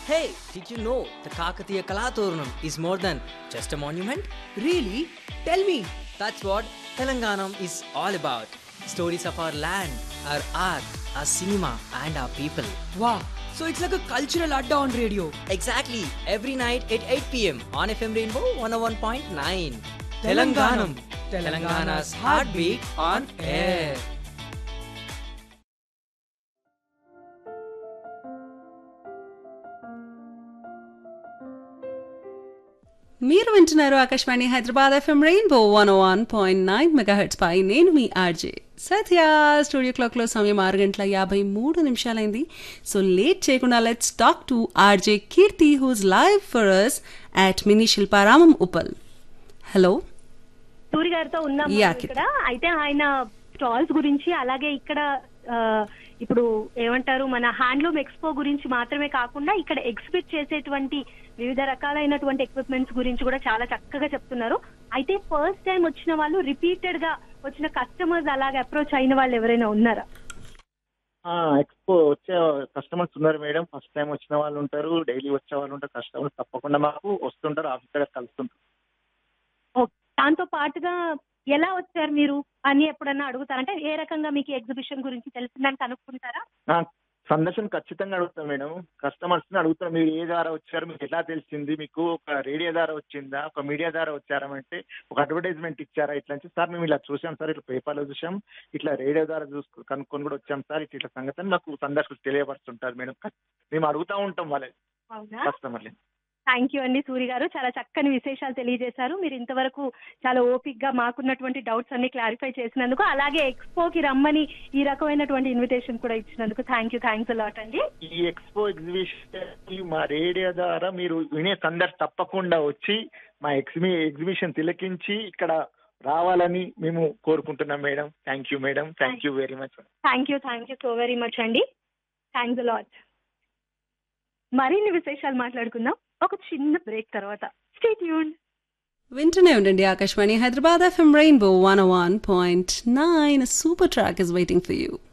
Hey, did you know the Kakatiya Kalaturnam is more than just a monument? Really? Tell me. That's what Telanganam is all about. Stories of our land, our art, our cinema, and our people. Wow. So it's like a cultural adda on radio. Exactly, every night at 8 pm on FM Rainbow 101.9. Telanganam. Telangana's heartbeat on air. మీరు వింటున్నారు Akashvani Hyderabad FM rainbow one one point nine megahertz పై నేను మీ RJ సత్య studio క్లాక్లో సమయం ఆరు గంటల యాభై మూడు నిమిషాలైంది సో లేట్ చేయకుండా let's talk to RJ Keerthi who's live for us at mini Shilparamam Uppal hello Suri గారితో ఉన్నాం Yeah, మనం ఇక్కడ అయితే ఆయన స్టాల్స్ గురించి అలాగే ఇక్కడ ఆ, ఇప్పుడు ఏమంటారు మన హ్యాండ్లూమ్ ఎక్స్పో గురించి మాత్రమే కాకుండా ఇక్కడ ఎగ్జిబిట్ చేసేటువంటి వివిధ రకాలైనటువంటి ఎక్విప్మెంట్స్ గురించి కూడా చాలా చక్కగా చెప్తున్నారు అయితే ఫస్ట్ టైం వచ్చిన వాళ్ళు రిపీటెడ్ గా వచ్చిన కస్టమర్స్ అలాగే అప్రోచ్ అయిన వాళ్ళు ఎవరైనా ఉన్నారా ఎక్స్పో వచ్చే కస్టమర్స్ ఉన్నారు మేడం ఫస్ట్ టైం వచ్చిన వాళ్ళు ఉంటారు డైలీ వచ్చే వాళ్ళు ఉంటారు కస్టమర్స్ తప్పకుండా మాకు వస్తుంటారు ఆఫీస్ దగ్గర కలుస్తుంటారు ఓకే. దాంతో పాటుగా ఎలా వచ్చారు మీరు అని ఎప్పుడన్నా అడుగుతారంటే ఏ రకంగా మీకు ఎగ్జిబిషన్ గురించి తెలిసిందని కనుక్కుంటారా ఆ, సందర్శన ఖచ్చితంగా అడుగుతాం మేడం కస్టమర్స్ ని అడుగుతాం మీరు ఏ ద్వారా వచ్చారు మీకు ఎలా తెలిసింది మీకు ఒక రేడియో ద్వారా వచ్చిందా ఒక మీడియా ద్వారా వచ్చారా అంటే ఒక అడ్వర్టైజ్మెంట్ ఇచ్చారా ఇట్లా అంటే సార్ మేము ఇలా చూసాం సార్ ఇట్లా పేపర్లో చూసాం ఇట్లా రేడియో ద్వారా చూసుకు కనుక్కొని కూడా వచ్చాం సార్ ఇట్లా ఇట్లా సంగతి అని మాకు సందర్శకులు తెలియపరుస్తుంటారు మేడం మేము అడుగుతా ఉంటాం వాళ్ళ అవునా కస్టమర్లు థ్యాంక్ యూ అండి సూరి గారు చాలా చక్కని విశేషాలు తెలియజేశారు మీరు ఇంతవరకు చాలా ఓపిక్ గా మాకున్నటువంటి డౌట్స్ అన్ని క్లారిఫై చేసినందుకు అలాగే ఎక్స్పోకి రమ్మని ఈ రకమైనటువంటి ఇన్విటేషన్ కూడా ఇచ్చినందుకు థ్యాంక్ యూ థ్యాంక్స్ అలాట్ అండి ఈ ఎక్స్పో ఎగ్జిబిషన్ కి మా రేడియో ద్వారా మీరు వినే సందర్భ తప్పకుండా వచ్చి మా ఎక్సిబి ఎగ్జిబిషన్ తిలకించి ఇక్కడ రావాలని మేము కోరుకుంటున్నాం madam thank you madam thank you very much thank you thank you so very much అండి థ్యాంక్స్ అలాట్ మరిన్ని విశేషాలు మాట్లాడుకుందాం ఒక చిన్న బ్రేక్ తర్వాత స్టే ట్యూన్ వింటూనే ఉండండి Akashvani Hyderabad FM rainbow one one point nine super track is waiting for you